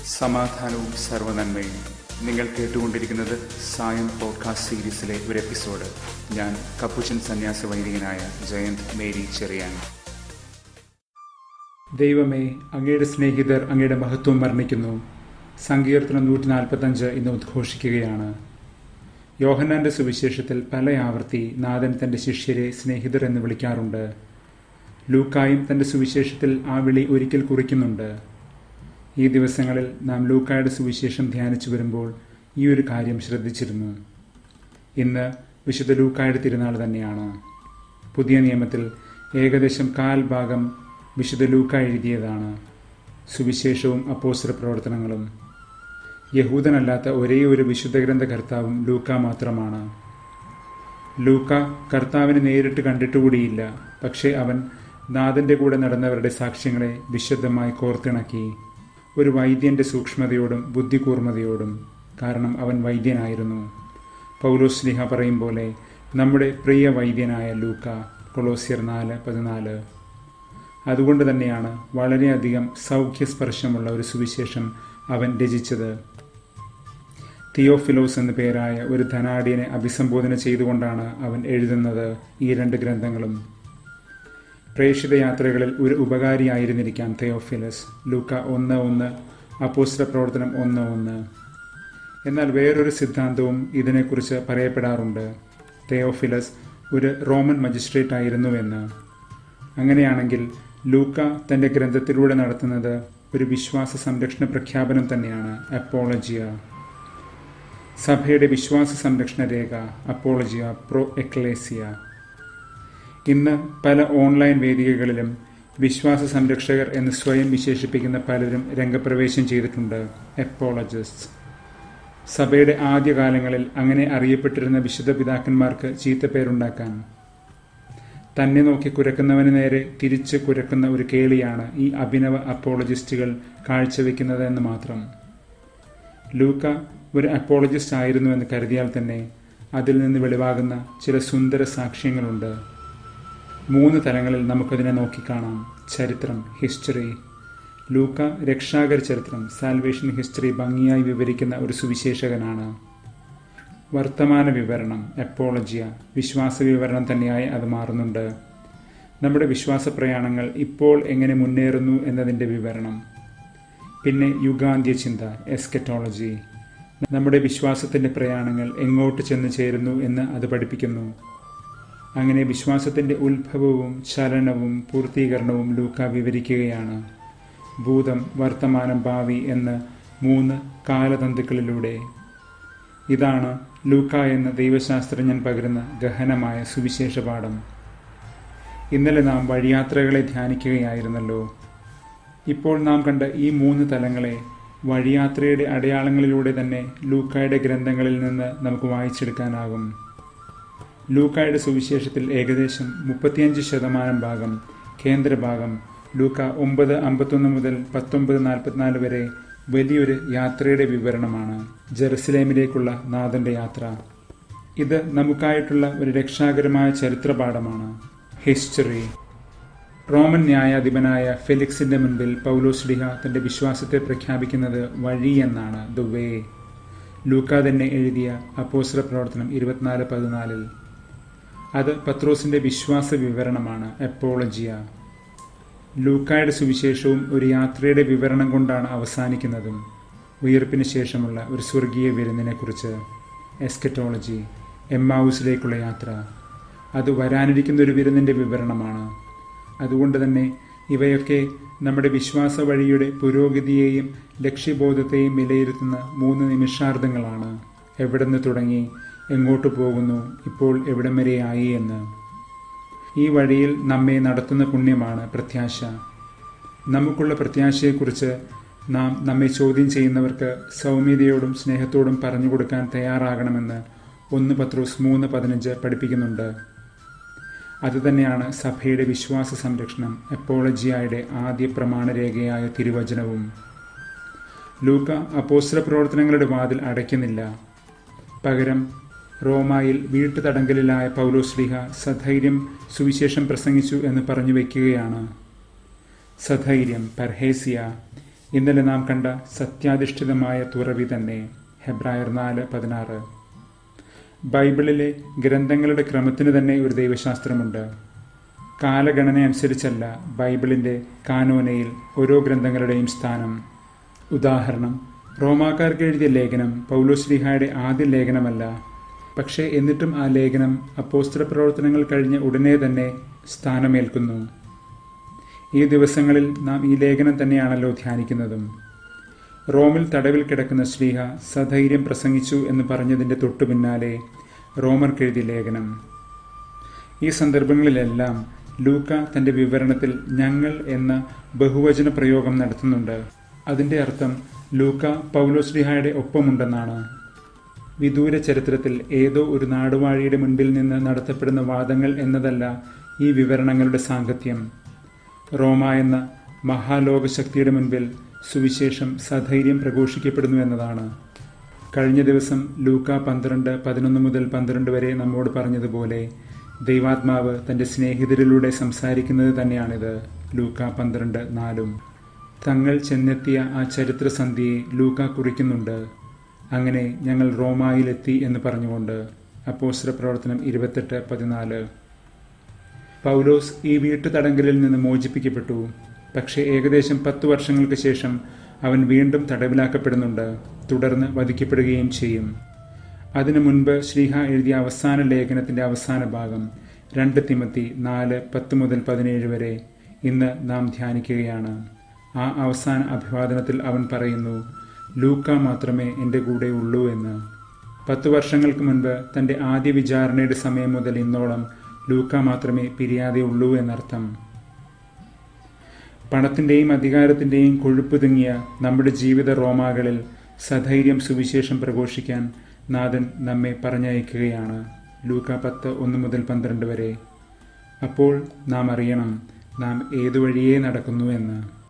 സമാധാനവും സർവനന്മയും നിങ്ങൾ കേട്ടുകൊണ്ടിരിക്കുന്നത് സായം പോഡ്കാസ്റ്റ് സീരീസിലെ ഒരു എപ്പിസോഡ് ഞാൻ കപ്പുച്ചൻ സന്യാസ വൈദികനായ ജയന്ത് മേരി ചെറിയാൻ ദൈവമേ അങ്ങയുടെ സ്നേഹിതർ അങ്ങയുടെ മഹത്വം വർണ്ണിക്കുന്നു സങ്കീർത്തനം നൂറ്റി നാൽപ്പത്തഞ്ച് ഇന്ന് ഉദ്ഘോഷിക്കുകയാണ് യോഹന്നാന്റെ സുവിശേഷത്തിൽ പല ആവർത്തി നാഥൻ തന്റെ ശിഷ്യരെ സ്നേഹിതർ എന്ന് വിളിക്കാറുണ്ട് ലൂക്കായും തന്റെ സുവിശേഷത്തിൽ ആ വിളി ഒരിക്കൽ കുറിക്കുന്നുണ്ട് ഈ ദിവസങ്ങളിൽ നാം ലൂക്കായുടെ സുവിശേഷം ധ്യാനിച്ചു വരുമ്പോൾ ഈ ഒരു കാര്യം ശ്രദ്ധിച്ചിരുന്നു ഇന്ന് വിശുദ്ധ ലൂക്കായുടെ തിരുനാൾ തന്നെയാണ് പുതിയ നിയമത്തിൽ ഏകദേശം കാൽ ഭാഗം വിശുദ്ധ ലൂക്ക എഴുതിയതാണ് സുവിശേഷവും അപ്പോസ്റ്റർ പ്രവർത്തനങ്ങളും യഹൂദനല്ലാത്ത ഒരേ ഒരു വിശുദ്ധ ഗ്രന്ഥകർത്താവും ലൂക്ക മാത്രമാണ് ലൂക്ക കർത്താവിനെ നേരിട്ട് കണ്ടിട്ടുകൂടിയില്ല പക്ഷേ അവൻ നാഥന്റെ കൂടെ നടന്നവരുടെ സാക്ഷ്യങ്ങളെ വിശുദ്ധമായി കോർത്തിണക്കി ഒരു വൈദ്യന്റെ സൂക്ഷ്മതയോടും ബുദ്ധികൂർമ്മതയോടും കാരണം അവൻ വൈദ്യനായിരുന്നു പൗലോസ് സ്ലിഹ പറയും പോലെ നമ്മുടെ പ്രിയ വൈദ്യനായ ലൂക്ക കൊളോസിയർ നാല് പതിനാല് അതുകൊണ്ട് തന്നെയാണ് വളരെയധികം സൗഖ്യസ്പർശമുള്ള ഒരു സുവിശേഷം അവൻ രചിച്ചത് തിയോഫിലോസ് എന്ന പേരായ ഒരു ധനാഢ്യനെ അഭിസംബോധന ചെയ്തുകൊണ്ടാണ് അവൻ എഴുതുന്നത് ഈ രണ്ട് ഗ്രന്ഥങ്ങളും പ്രേക്ഷിത യാത്രകളിൽ ഒരു ഉപകാരിയായിരുന്നിരിക്കാം തെയോഫിലസ് ലൂക്ക ഒന്ന് ഒന്ന് അപ്പോസ്റ്റർ പ്രവർത്തനം ഒന്ന് ഒന്ന് എന്നാൽ വേറൊരു സിദ്ധാന്തവും ഇതിനെക്കുറിച്ച് പറയപ്പെടാറുണ്ട് തെയോഫിലസ് ഒരു റോമൻ മജിസ്ട്രേറ്റ് ആയിരുന്നുവെന്ന് അങ്ങനെയാണെങ്കിൽ ലൂക്ക തന്റെ ഗ്രന്ഥത്തിലൂടെ നടത്തുന്നത് ഒരു വിശ്വാസ സംരക്ഷണ പ്രഖ്യാപനം തന്നെയാണ് അപ്പോളജിയ സഭയുടെ വിശ്വാസ സംരക്ഷണ രേഖ അപ്പോളജിയ പ്രോ എക്ലേസിയ ഇന്ന് പല ഓൺലൈൻ വേദികകളിലും വിശ്വാസ സംരക്ഷകർ എന്ന് സ്വയം വിശേഷിപ്പിക്കുന്ന പലരും രംഗപ്രവേശം ചെയ്തിട്ടുണ്ട് എപ്പോളജിസ്റ്റ് സഭയുടെ ആദ്യകാലങ്ങളിൽ അങ്ങനെ അറിയപ്പെട്ടിരുന്ന വിശുദ്ധ പിതാക്കന്മാർക്ക് ചീത്തപ്പേരുണ്ടാക്കാൻ തന്നെ നോക്കി കുരക്കുന്നവന് നേരെ തിരിച്ച് കുരക്കുന്ന ഒരു കേളിയാണ് ഈ അഭിനവ അപ്പോളജിസ്റ്റുകൾ കാഴ്ചവെക്കുന്നത് എന്ന് മാത്രം ലൂക്ക ഒരു അപ്പോളജിസ്റ്റ് ആയിരുന്നു എന്ന് കരുതിയാൽ തന്നെ അതിൽ നിന്ന് വെളിവാകുന്ന ചില സുന്ദര സാക്ഷ്യങ്ങളുണ്ട് മൂന്ന് തലങ്ങളിൽ നമുക്കതിനെ നോക്കിക്കാണാം ചരിത്രം ഹിസ്റ്ററി ലൂക്ക രക്ഷാകര ചരിത്രം സാൽവേഷൻ ഹിസ്റ്ററി ഭംഗിയായി വിവരിക്കുന്ന ഒരു സുവിശേഷകനാണ് വർത്തമാന വിവരണം എപ്പോളജിയ വിശ്വാസ വിവരണം തന്നെയായി അത് മാറുന്നുണ്ട് നമ്മുടെ വിശ്വാസ പ്രയാണങ്ങൾ ഇപ്പോൾ എങ്ങനെ മുന്നേറുന്നു എന്നതിൻ്റെ വിവരണം പിന്നെ യുഗാന്ത്യ ചിന്ത എസ്കറ്റോളജി നമ്മുടെ വിശ്വാസത്തിൻ്റെ പ്രയാണങ്ങൾ എങ്ങോട്ട് ചെന്ന് ചേരുന്നു എന്ന് അത് പഠിപ്പിക്കുന്നു അങ്ങനെ വിശ്വാസത്തിൻ്റെ ഉത്ഭവവും ചലനവും പൂർത്തീകരണവും ലൂക്ക വിവരിക്കുകയാണ് ഭൂതം വർത്തമാനം ഭാവി എന്ന് മൂന്ന് കാലതന്തുക്കളിലൂടെ ഇതാണ് ലൂക്ക എന്ന ദൈവശാസ്ത്രജ്ഞൻ പകരുന്ന ഗഹനമായ സുവിശേഷ പാഠം ഇന്നലെ നാം വഴിയാത്രകളെ ധ്യാനിക്കുകയായിരുന്നല്ലോ ഇപ്പോൾ നാം കണ്ട ഈ മൂന്ന് തലങ്ങളെ വഴിയാത്രയുടെ അടയാളങ്ങളിലൂടെ തന്നെ ലൂക്കായുടെ ഗ്രന്ഥങ്ങളിൽ നിന്ന് നമുക്ക് വായിച്ചെടുക്കാനാകും ലൂക്കായുടെ സുവിശേഷത്തിൽ ഏകദേശം മുപ്പത്തിയഞ്ച് ശതമാനം ഭാഗം കേന്ദ്രഭാഗം ലൂക്ക ഒമ്പത് അമ്പത്തൊന്ന് മുതൽ പത്തൊമ്പത് നാൽപ്പത്തിനാല് വരെ വലിയൊരു യാത്രയുടെ വിവരണമാണ് ജെറുസലേമിലേക്കുള്ള നാഥന്റെ യാത്ര ഇത് നമുക്കായിട്ടുള്ള ഒരു രക്ഷാകരമായ ചരിത്രപാഠമാണ് ഹിസ്റ്ററി റോമൻ ന്യായാധിപനായ ഫെലിക്സിന്റെ മുൻപിൽ പൗലോസ് ലിഹ തന്റെ വിശ്വാസത്തെ പ്രഖ്യാപിക്കുന്നത് വഴി എന്നാണ് ദ വേ ലൂക്ക തന്നെ എഴുതിയ അപ്പോസ്ര പ്രവർത്തനം ഇരുപത്തിനാല് പതിനാലിൽ അത് പത്രോസിന്റെ വിശ്വാസ വിവരണമാണ് എപ്പോളജിയ ലൂക്കായുടെ സുവിശേഷവും ഒരു യാത്രയുടെ വിവരണം കൊണ്ടാണ് അവസാനിക്കുന്നതും ഉയർപ്പിന് ശേഷമുള്ള ഒരു സ്വർഗീയ വിരുന്നിനെക്കുറിച്ച് എസ്കറ്റോളജി എമ്മാവൂസിലേക്കുള്ള യാത്ര അത് വരാനിരിക്കുന്ന ഒരു വിരുന്നിൻ്റെ വിവരണമാണ് അതുകൊണ്ട് തന്നെ ഇവയൊക്കെ നമ്മുടെ വിശ്വാസ വഴിയുടെ പുരോഗതിയെയും ലക്ഷ്യബോധത്തെയും വിലയിരുത്തുന്ന മൂന്ന് നിമിഷാർദ്ധങ്ങളാണ് എവിടെ നിന്ന് തുടങ്ങി എങ്ങോട്ട് പോകുന്നു ഇപ്പോൾ എവിടം വരെയായി എന്ന് ഈ വഴിയിൽ നമ്മെ നടത്തുന്ന പുണ്യമാണ് പ്രത്യാശ നമുക്കുള്ള പ്രത്യാശയെക്കുറിച്ച് നാം നമ്മെ ചോദ്യം ചെയ്യുന്നവർക്ക് സൗമ്യതയോടും സ്നേഹത്തോടും പറഞ്ഞു കൊടുക്കാൻ തയ്യാറാകണമെന്ന് ഒന്ന് പത്രോസ് മൂന്ന് പതിനഞ്ച് പഠിപ്പിക്കുന്നുണ്ട് അതുതന്നെയാണ് സഭയുടെ വിശ്വാസ സംരക്ഷണം എപ്പോളജിയായുടെ ആദ്യ പ്രമാണരേഖയായ തിരുവചനവും ലൂക്ക അപ്പോസ്തല പ്രവർത്തനങ്ങളുടെ വാതിൽ അടയ്ക്കുന്നില്ല പകരം റോമായിൽ വീട്ടുതടങ്കലിലായ പൗലോസ്ലിഹ സധൈര്യം സുവിശേഷം പ്രസംഗിച്ചു എന്ന് പറഞ്ഞു വയ്ക്കുകയാണ് സധൈര്യം പർഹേസിയ ഇന്നലെ നാം കണ്ട സത്യാധിഷ്ഠിതമായ തുറവി തന്നെ ഹെബ്രായർ നാല് പതിനാറ് ബൈബിളിലെ ഗ്രന്ഥങ്ങളുടെ ക്രമത്തിന് തന്നെ ഒരു ദൈവശാസ്ത്രമുണ്ട് കാലഗണന അനുസരിച്ചല്ല ബൈബിളിൻ്റെ കാനോനയിൽ ഓരോ ഗ്രന്ഥങ്ങളുടെയും സ്ഥാനം ഉദാഹരണം റോമാക്കാർക്ക് എഴുതിയ ലേഖനം പൗലോശ്രീഹായുടെ ആദ്യ ലേഖനമല്ല പക്ഷേ എന്നിട്ടും ആ ലേഖനം അപ്പോസ്ത്ര പ്രവർത്തനങ്ങൾ കഴിഞ്ഞ ഉടനെ തന്നെ സ്ഥാനമേൽക്കുന്നു ഈ ദിവസങ്ങളിൽ നാം ഈ ലേഖനം തന്നെയാണല്ലോ ധ്യാനിക്കുന്നതും റോമിൽ തടവിൽ കിടക്കുന്ന ശ്രീഹ സധൈര്യം പ്രസംഗിച്ചു എന്ന് പറഞ്ഞതിൻ്റെ തൊട്ടു പിന്നാലെ റോമർക്കെഴുതിയ ലേഖനം ഈ സന്ദർഭങ്ങളിലെല്ലാം ലൂക്ക തന്റെ വിവരണത്തിൽ ഞങ്ങൾ എന്ന ബഹുവചന പ്രയോഗം നടത്തുന്നുണ്ട് അതിന്റെ അർത്ഥം ലൂക്ക പൗലോശ്രീഹായുടെ ഒപ്പമുണ്ടെന്നാണ് വിദൂര ചരിത്രത്തിൽ ഏതോ ഒരു നാടുവാഴിയുടെ മുൻപിൽ നിന്ന് നടത്തപ്പെടുന്ന വാദങ്ങൾ എന്നതല്ല ഈ വിവരണങ്ങളുടെ സാങ്കത്യം റോമ എന്ന മഹാലോകശക്തിയുടെ മുൻപിൽ സുവിശേഷം സധൈര്യം പ്രഘോഷിക്കപ്പെടുന്നു എന്നതാണ് കഴിഞ്ഞ ദിവസം ലൂക്ക പന്ത്രണ്ട് പതിനൊന്ന് മുതൽ പന്ത്രണ്ട് വരെ നമ്മോട് പറഞ്ഞതുപോലെ ദൈവാത്മാവ് തന്റെ സ്നേഹിതരിലൂടെ സംസാരിക്കുന്നത് തന്നെയാണിത് ലൂക്ക പന്ത്രണ്ട് നാലും തങ്ങൾ ചെന്നെത്തിയ ആ ചരിത്രസന്ധിയെ ലൂക്ക കുറിക്കുന്നുണ്ട് അങ്ങനെ ഞങ്ങൾ റോമായിലെത്തി എന്ന് പറഞ്ഞുകൊണ്ട് അപ്പോസ്ത്ര പ്രവർത്തനം ഇരുപത്തെട്ട് പതിനാല് പൗലോസ് ഈ വീട്ടുതടങ്കലിൽ നിന്ന് മോചിപ്പിക്കപ്പെട്ടു പക്ഷേ ഏകദേശം പത്തു വർഷങ്ങൾക്ക് ശേഷം അവൻ വീണ്ടും തടവിലാക്കപ്പെടുന്നുണ്ട് തുടർന്ന് വധിക്കപ്പെടുകയും ചെയ്യും അതിനു മുൻപ് ശ്രീഹ എഴുതിയ അവസാന ലേഖനത്തിന്റെ അവസാന ഭാഗം രണ്ട് തിമത്തി നാല് പത്ത് മുതൽ പതിനേഴ് വരെ ഇന്ന് നാം ധ്യാനിക്കുകയാണ് ആ അവസാന അഭിവാദനത്തിൽ അവൻ പറയുന്നു ലൂക്ക മാത്രമേ എൻ്റെ കൂടെ ഉള്ളൂ എന്ന് പത്തു വർഷങ്ങൾക്ക് മുൻപ് തൻ്റെ ആദ്യ വിചാരണയുടെ സമയം മുതൽ ഇന്നോളം ലൂക്ക മാത്രമേ പിരിയാതെ ഉള്ളൂ എന്നർത്ഥം പണത്തിൻ്റെയും അധികാരത്തിൻ്റെയും കൊഴുപ്പ് തിങ്ങിയ നമ്മുടെ ജീവിത റോമാകളിൽ സധൈര്യം സുവിശേഷം പ്രഘോഷിക്കാൻ നാഥൻ നമ്മെ പറഞ്ഞയക്കുകയാണ് ലൂക്ക പത്ത് ഒന്ന് മുതൽ പന്ത്രണ്ട് വരെ അപ്പോൾ നാം അറിയണം നാം ഏതു വഴിയേ നടക്കുന്നു എന്ന്